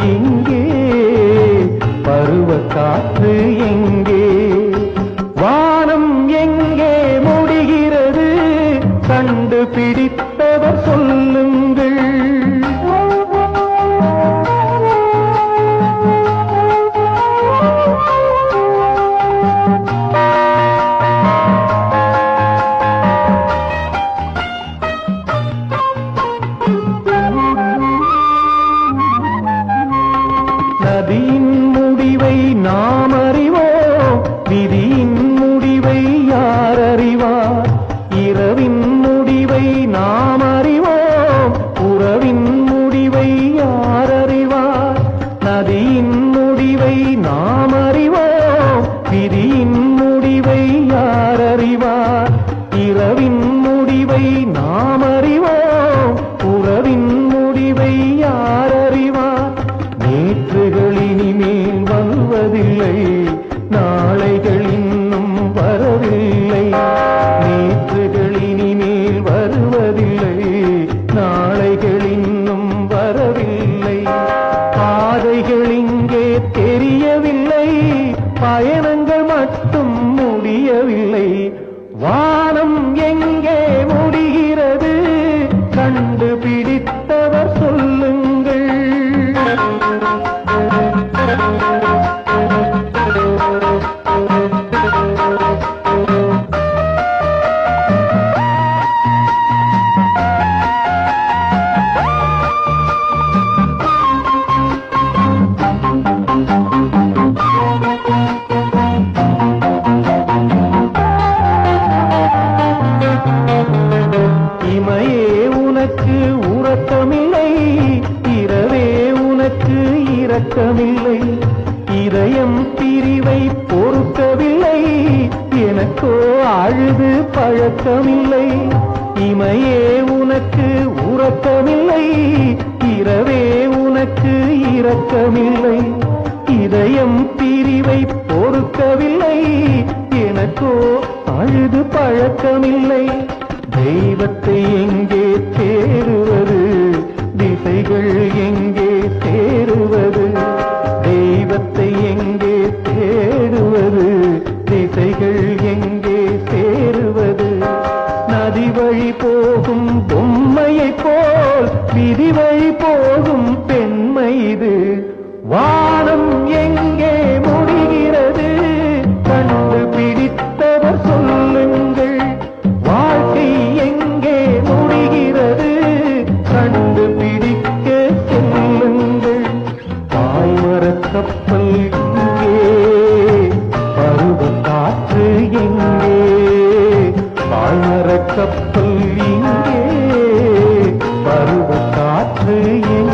இங்கே பருவ காற்று எங்கே வானம் எங்கே முடிகிறது கண்டுபிடித்தவர் சொல்லுங்கள் நதியின் முடிவை நாம் அறிவோம் விதியின் முடிவை யார் அறிவார் இரவின் முடிவை நாம் அறிவோம் உறவின் முடிவை யார் அறிவார் நதியின் முடிவை நாம் அறிவோம் விதியின் முடிவை யார் அறிவார் இரவின் முடிவை நாம் அறிவோம் உறவின் முடிவை யார் அறிவார் நேற்றுகள் இனிமேல் வருவதில்லை நாளைகள் இன்னும் வரவில்லை நேற்றுகள் இனிமேல் வருவதில்லை நாளைகள் இன்னும் வரவில்லை பாதைகள் இங்கே தெரியவில்லை பயணங்கள் மட்டும் முடியவில்லை வானம் எங்கே முடிகிறது கண்டுபிடித்தவர் சொல்லுங்கள் இமையே உனக்கு உறக்கமில்லை இரவே உனக்கு இரக்கமில்லை இதயம் பிரிவை பொறுக்கவில்லை எனக்கோ அழுது பழக்கமில்லை இமையே உனக்கு உறக்கமில்லை இரவே உனக்கு இரக்கமில்லை இதயம் பிரிவை பொறுக்கவில்லை எனக்கோ அழுது பழக்கமில்லை தெய்வத்தை எங்கே தேடுவது திசைகள் எங்கே சேருவது தெய்வத்தை எங்கே தேடுவது திசைகள் எங்கே சேருவது நதி வழி போகும் பொம்மையை போல் விதி வழி போகும் பெண்மை இது வானம் எங்கே முடிகிறது கண்டுபிடித்தவர் சொல்லுங்கள் வாழ்க்கை எங்கே முடிகிறது கண்டுபிடிக்க செல்லுங்கள் பாய்மரக் கப்பல் இங்கே பருவ காற்று எங்கே பாய்மரக் கப்பல் இங்கே பருவ காற்று எங்கே